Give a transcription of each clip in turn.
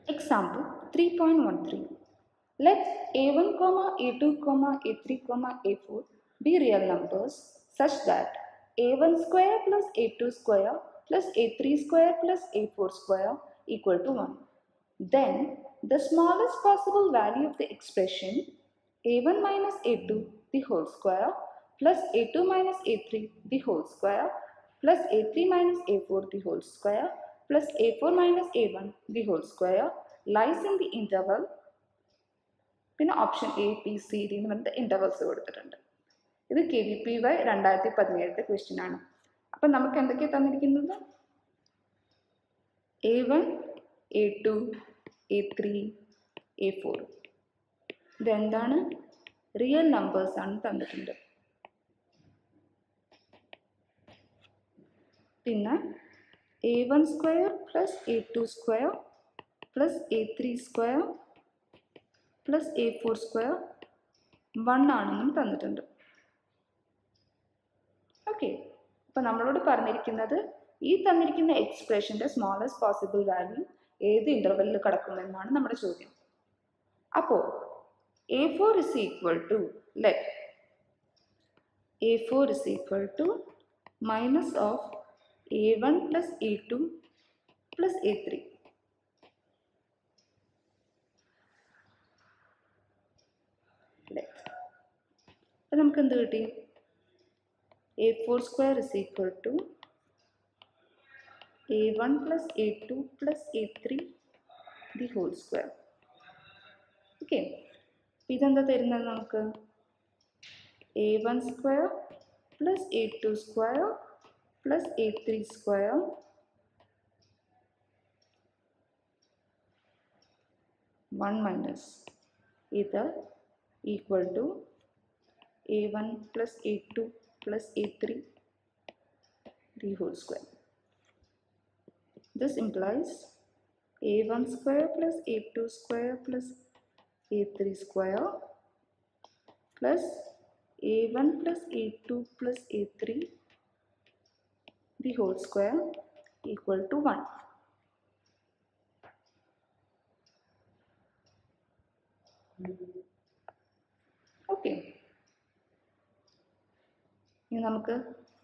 Example 3.13. Let a1, comma, a2, comma, a3, comma, a4 be real numbers such that a1 square plus a2 square plus a3 square plus a4 square equal to 1. Then the smallest possible value of the expression a1 minus a2 the whole square plus a2 minus a3 the whole square plus a3 minus a4 the whole square plus a4 minus a1 the whole square lies in the interval പിന്നെ option A B C D എന്ന് പറഞ്ഞിട്ട് intervals കൊടുത്തിട്ടുണ്ട് ഇത് K V P Y രണ്ടായിരത്തി പതിനേഴത്തെ question ആണ് അപ്പം നമുക്ക് എന്തൊക്കെയാണ് തന്നിരിക്കുന്നത് A one A two A three A four ഇതെന്താണ് റിയൽ നമ്പേഴ്സ് ആണ് തന്നിട്ടുണ്ട് പിന്നെ A one square plus A two square plus A three square plus A four square one ആണെന്നും തന്നിട്ടുണ്ട് ഓക്കെ അപ്പോൾ നമ്മളോട് പറഞ്ഞിരിക്കുന്നത് ഈ തന്നിരിക്കുന്ന എക്സ്പ്രഷൻ്റെ സ്മോളസ്റ്റ് പോസിബിൾ വാല്യൂ ഏത് ഇൻ്റർവെല്ലിൽ കിടക്കുമെന്നാണ് നമ്മുടെ ചോദ്യം അപ്പോൾ A four is equal to let A four is equal to minus of A one plus A two plus A three അപ്പം നമുക്ക് എന്ത് കിട്ടി A four square is equal to A one plus A two plus A three the whole square okay ഇതെന്താ തരുന്നത് നമുക്ക് A one square plus A two square plus A three square one minus ഇത് equal to a1 plus a2 plus a3 the whole square. This implies a1 square plus a2 square plus a3 square plus a1 plus a2 plus a3 the whole square equal to 1. Okay. ഇനി നമുക്ക്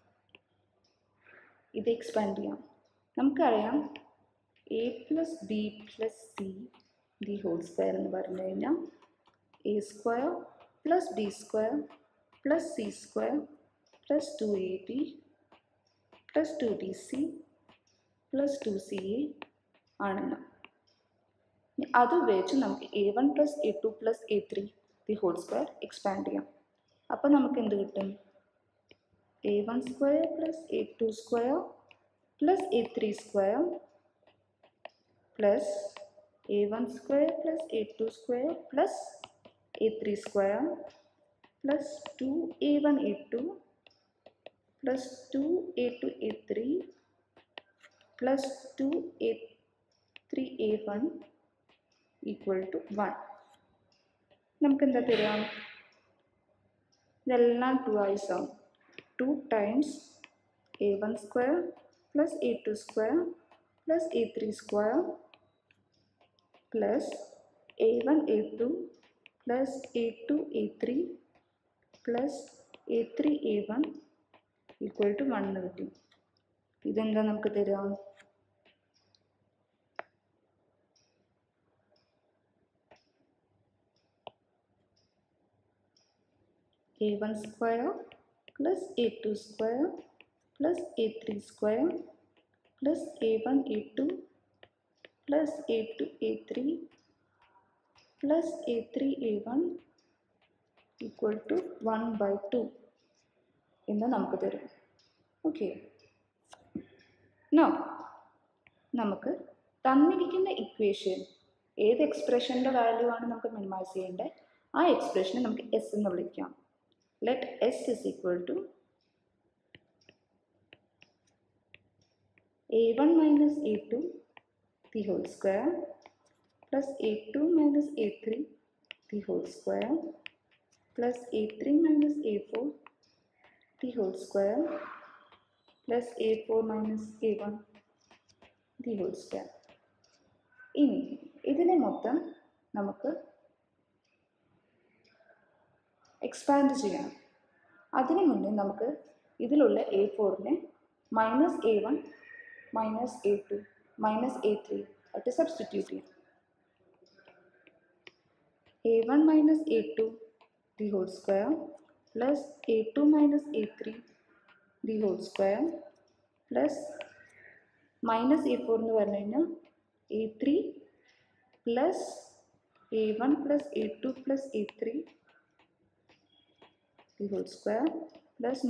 ഇത് expand ചെയ്യാം നമുക്കറിയാം A plus B plus C the whole square എന്ന് പറഞ്ഞു കഴിഞ്ഞാൽ A square plus B square plus C square plus two A B plus two B C plus two C A ആണെന്ന് ഇനി അത് ഉപയോഗിച്ച് നമുക്ക് A one plus A two plus A three the whole square expand ചെയ്യാം അപ്പോൾ നമുക്ക് എന്ത് കിട്ടും a1 square plus a2 square plus a3 square plus a1 square plus a2 square plus a3 square plus 2a1 a2 plus 2a2 a3 plus 2a3 a1 equal to 1 നമുക്ക് എന്താ തരാം ഇതെല്ലാം to ആയിസ് ആവും 2 times a1 square plus a2 square plus a3 square plus a1 a2 plus a2 a3 plus a3 a1 equal to 1 എന്ന് കിട്ടും ഇതെന്താ നമുക്ക് തരാം a1 square plus a2 square plus a3 square plus a1 a2 plus a2 a3 plus a3 a1 equal to 1 by 2 എന്ന് നമുക്ക് തരും okay no നമുക്ക് തന്നിരിക്കുന്ന ഇക്വേഷൻ ഏത് എക്സ്പ്രഷൻ്റെ വാല്യൂ ആണ് നമുക്ക് മിനിമൈസ് ചെയ്യേണ്ടത് ആ എക്സ്പ്രഷനെ നമുക്ക് എസ് എന്ന് വിളിക്കാം let s is equal to a1 minus a2 the whole square plus a2 minus a3 the whole square plus a3 minus a4 the whole square plus a4 minus a1 the whole square. ഇനി ഇതിനെ മൊത്തം നമുക്ക് expand ചെയ്യണം അതിന് മുന്നേ നമുക്ക് ഇതിലുള്ള A ഫോറിനെ minus A one minus A two minus A three ആയിട്ട് സബ്സ്റ്റിറ്റ്യൂട്ട് ചെയ്യാം A one minus A two the whole square plus A two minus A three the whole square plus minus A four എന്ന് പറഞ്ഞു കഴിഞ്ഞാൽ A three plus A one plus A two plus A three the whole square plus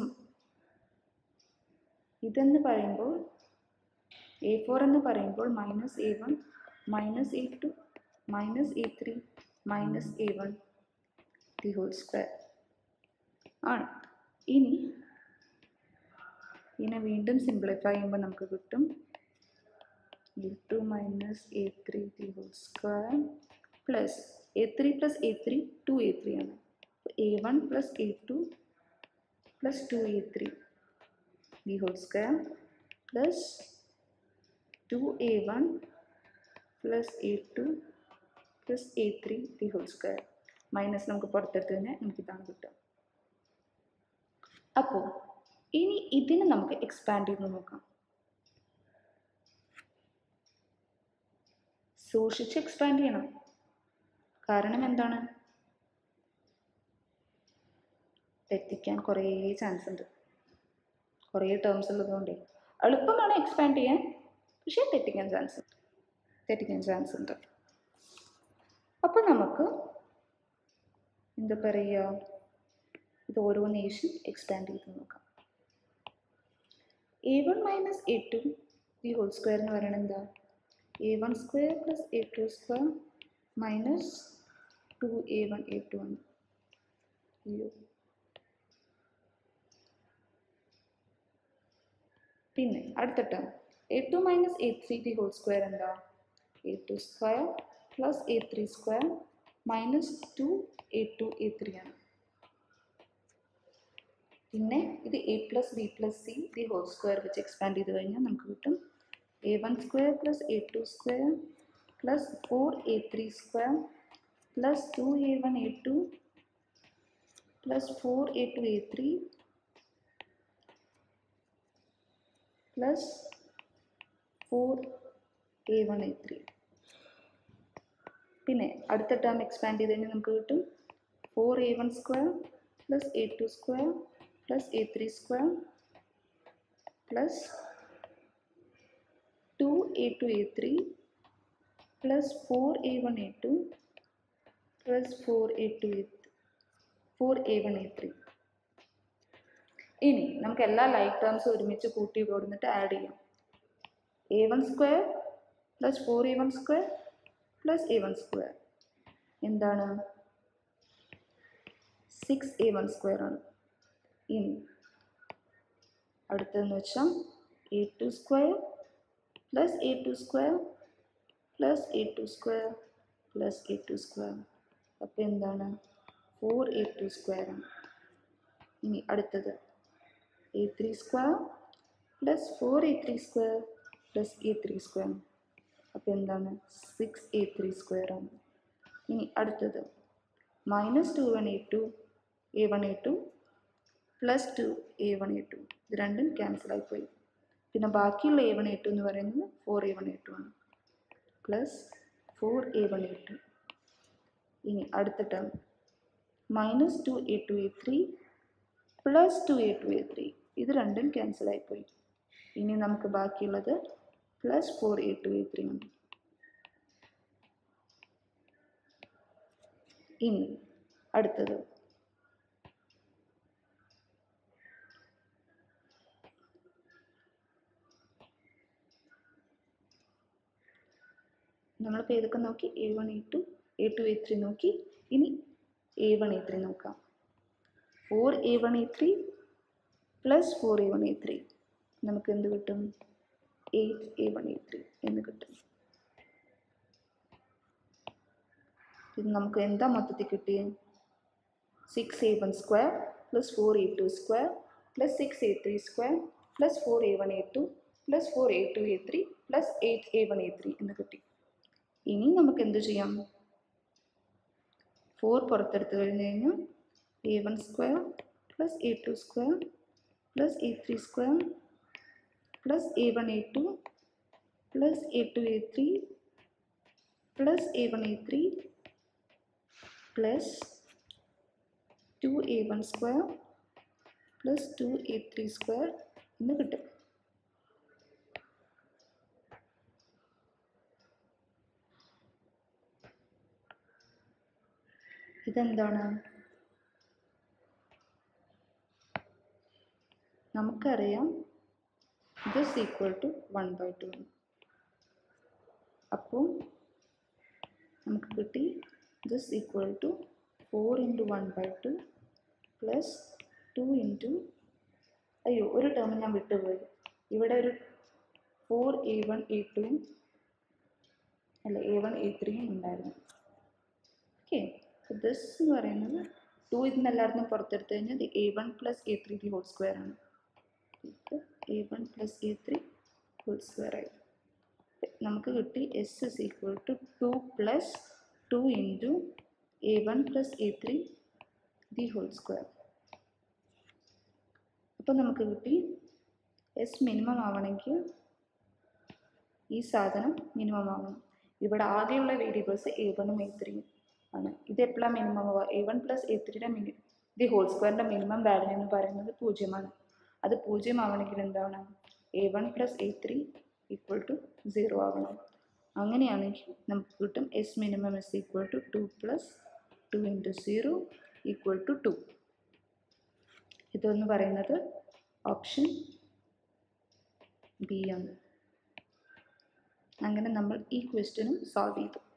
ഇതെന്ന് പറയുമ്പോൾ A four എന്ന് പറയുമ്പോൾ minus A one minus A two minus A three minus A one the whole square ആണ് ഇനി ഇതിനെ വീണ്ടും simplify ചെയ്യുമ്പോൾ നമുക്ക് കിട്ടും A two minus A three the whole square plus A three plus A three two A three ആണ് A one plus A two plus two A three the whole square plus two A one plus A two plus A three the whole square minus നമുക്ക് പുറത്തെടുത്ത് തന്നെ നമുക്ക് ഇതാണ് കിട്ടുക അപ്പോൾ ഇനി ഇതിനെ നമുക്ക് എക്സ്പാൻഡ് ചെയ്ത് നോക്കാം സൂക്ഷിച്ച് എക്സ്പാൻഡ് ചെയ്യണം കാരണം എന്താണ് തെറ്റിക്കാൻ കുറേ ചാൻസ് ഉണ്ട് കുറേ ടേംസ് ഉള്ളതുകൊണ്ട് എളുപ്പമാണ് എക്സ്പാൻഡ് ചെയ്യാൻ പക്ഷേ തെറ്റിക്കാൻ ചാൻസ് ഉണ്ട് തെറ്റിക്കാൻ ചാൻസ് ഉണ്ട് അപ്പോൾ നമുക്ക് എന്താ പറയുക ഇത് ഓരോ നേഷൻ എക്സ്പാൻഡ് ചെയ്ത് നോക്കാം A one minus A two ഈ ഹോൾ സ്ക്വയർ എന്ന് പറയുന്നത് എന്താ A one square plus A two square minus two A one A two ആണ് അയ്യോ പിന്നെ അടുത്ത term A two minus A three the whole square എന്താ A two square plus A three square minus two A two A three ആണ് പിന്നെ ഇത് A plus B plus C the whole square വെച്ച് expand ചെയ്ത് കഴിഞ്ഞാൽ നമുക്ക് കിട്ടും a one square plus A two square plus four a three square plus two A one A two plus four a two A three plus four a one a three പിന്നെ അടുത്ത term expand ചെയ്ത് കഴിഞ്ഞാൽ നമുക്ക് കിട്ടും four a one square plus A two square plus A three square plus two A two A three plus four a one A two plus four a two a four a one a three ഇനി നമുക്ക് എല്ലാ like ടേംസും ഒരുമിച്ച് കൂട്ടി കൊടുത്തിട്ട് add ചെയ്യാം A one square plus four a one square plus A one square എന്താണ് six a one square ആണ് ഇനി അടുത്തതെന്ന് വെച്ചാൽ a two square plus A two square plus A two square plus A two square അപ്പോൾ എന്താണ് four a two square ആണ് ഇനി അടുത്തത് a three square plus four a three square plus A three square അപ്പോൾ എന്താണ് six a three square ആണ് ഇനി അടുത്തത് minus two one A two A one A two plus two A one A two ഇത് രണ്ടും cancel ആയിപ്പോയി പിന്നെ ബാക്കിയുള്ള എ വൺ എ ടു എന്ന് പറയുന്നത് four a one A two ആണ് plus four a one A two ഇനി അടുത്ത term minus two A two A three plus two A two A three ഇത് രണ്ടും ക്യാൻസൽ ആയിപ്പോയി ഇനി നമുക്ക് ബാക്കിയുള്ളത് plus four a two A three ആണ് ഇനി അടുത്തത് നമ്മളിപ്പോൾ ഏതൊക്കെ നോക്കി a one A two A two A three നോക്കി ഇനി എ വൺ എ ത്രീ നോക്കാം four a one a three plus four a one a three നമുക്ക് എന്ത് കിട്ടും eight a one a three എന്ന് കിട്ടും ഇത് നമുക്ക് എന്താ മൊത്തത്തിൽ കിട്ടിയത് six a one square plus four a two square plus six a three square plus four a one A two plus four a two A three plus eight a one a three എന്ന് കിട്ടി ഇനി നമുക്ക് എന്ത് ചെയ്യാം four പുറത്തെടുത്ത് കഴിഞ്ഞ് കഴിഞ്ഞാൽ a one square plus A two square plus A three square plus A one A two plus A two A three plus A one a three plus two A one square plus two A three square എന്ന് കിട്ടും ഇതെന്താണ് നമുക്കറിയാം this equal to one by two അപ്പോൾ നമുക്ക് കിട്ടി this equal to four into one by two plus two into അയ്യോ ഒരു term ഞാൻ വിട്ടുപോയി ഇവിടെ ഒരു ഫോർ എ വൺ എ ടുവും അല്ല എ വൺ എ ത്രീയും ഉണ്ടായിരുന്നു ഓക്കെ ദിസ് എന്ന് പറയുന്നത് ടു ഇതിന് എല്ലായിടത്തും പുറത്തെടുത്ത് കഴിഞ്ഞാൽ a one plus A three the whole square ആണ് A one plus A three whole square ആയി നമുക്ക് കിട്ടി s is equal to two plus two into a one plus A three the whole square അപ്പോൾ നമുക്ക് കിട്ടി S minimum ആവണമെങ്കിൽ ഈ സാധനം മിനിമം ആവണം ഇവിടെ ആകെയുള്ള വേരിയബിൾസ് എ വണ്ണും എ ത്രീയും ആണ് ഇത് എപ്പോഴാണ് മിനിമം ആവുക എ വൺ പ്ലസ് എ ത്രീയുടെ മിനി ദി ഹോൾ സ്ക്വയറിൻ്റെ മിനിമം വാല്യൂ എന്ന് പറയുന്നത് പൂജ്യമാണ് അത് പൂജ്യം ആവണമെങ്കിൽ എന്താണ് a one plus A three equal to zero ആവണം അങ്ങനെയാണെങ്കിൽ നമുക്ക് കിട്ടും s minimum s equal to two plus two into zero equal to two ഇതെന്ന് പറയുന്നത് ഓപ്ഷൻ ബി ആണ് അങ്ങനെ നമ്മൾ ഈ ക്വസ്റ്റ്യനും സോൾവ് ചെയ്തു